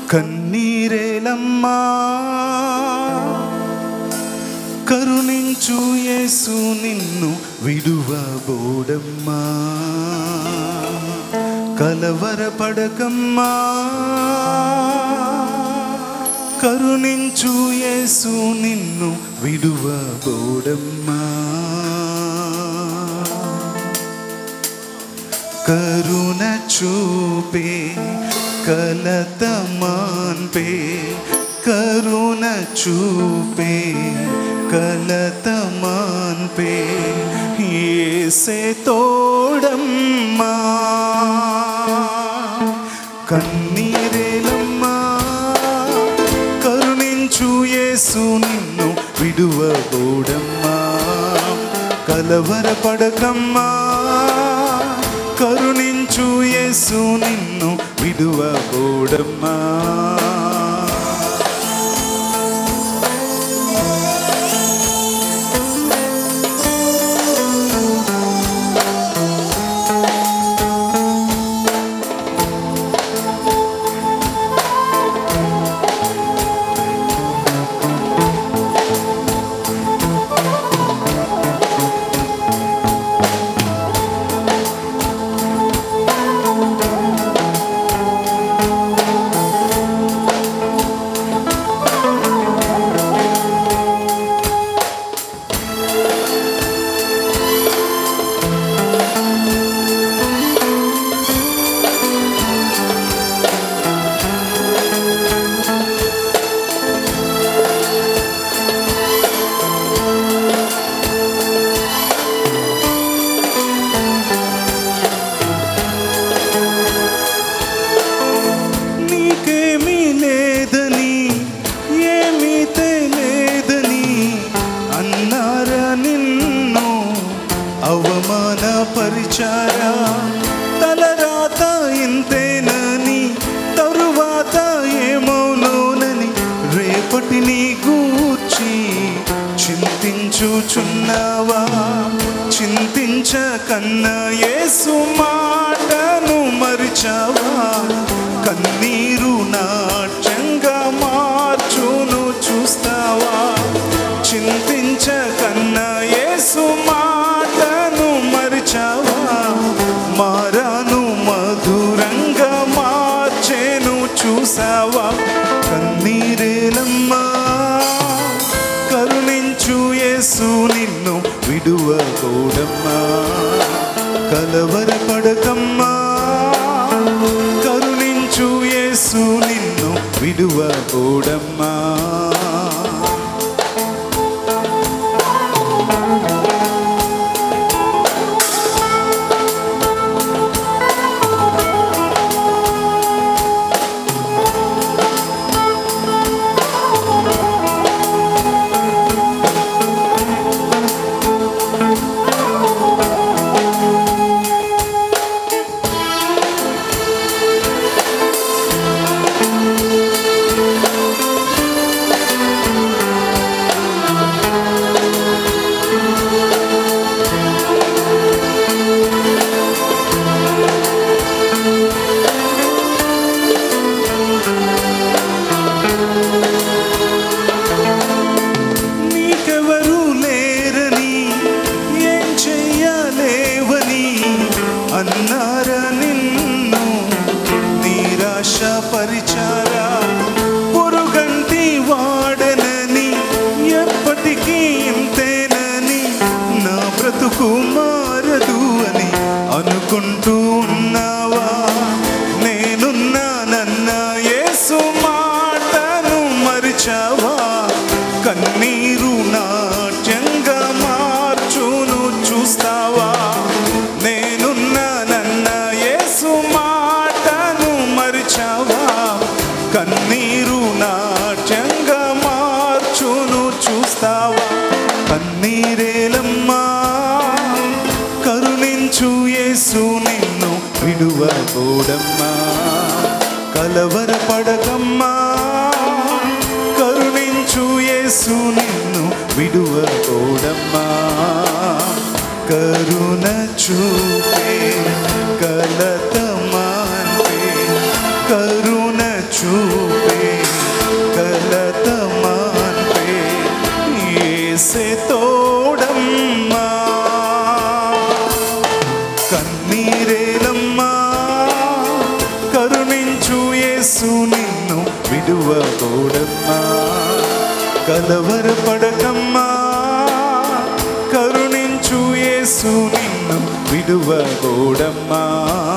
కన్నీరేలమ్మా కరుణించు యేసు నిన్ను విడువబోడమ్మా కలవరపడకమ్మా కరుణించు యేసు నిన్ను విడువబోడమ్మా కరుణ చూపే కలత మాన్పే కరుణ చూపే కలత మాన్పే ఏసే తోడమ్మా కన్నీరేలమ్మా కరుణించు యేసు నిన్ను విడువబోడమ్మా కలవరపడకమ్మా కరుణించు యేసు నిన్ను విడువబోడమ్మా నీకేమీ లేదని ఏమీ తెలియదని అన్నారా నిన్ను అవమానపరిచారా తలరాత ఇంతేనని తరువాత ఏమౌనోనని రేపటిని గూర్చి చింతించుచున్నావా చింతించకన్నా యేసు మాటను మరిచావా కన్నీరు నాట్యంగా మార్చును చూస్తావా చింతించకన్నా యేసు మాటను మరిచావా మారాను మధురంగా మార్చేను చూసావా కన్నీరేలమ్మా కరుణించు యేసు నిన్ను విడువకూడమ్మా కలవరపడకమ్మా కరుణించు యేసు నిన్ను విడువకూడమ్మా నీకెవరు లేరని ఏం చెయ్యలేవని అన్నారా నిన్ను నిరాశ పరిచారా పొరుగంటి వాడనని ఎప్పటికీ ఇంతేనని నా బ్రతుకు మారదు అని అనుకుంటూ ఉన్నావా నేనున్నానన్న యేసు మాటను మరిచావా కన్నీరు నాట్యంగా మార్చును చూస్తావా నేనున్నానన్న యేసు మాటను మరిచావా కన్నీరు నాట్యంగా మార్చును చూస్తావా కన్నీరేలమ్మా కరుణించు యేసు నిన్ను విడువకూడమ్మా కలవరపడకమ్మా కరుణించు యేసు నిన్ను విడువకూడమ్మా కరుణ చూపే కలత మాన్పే కరుణ చూపే విడువబోడమ్మా కలవరపడకమ్మా కరుణించు యేసు నిన్ను విడువబోడమ్మా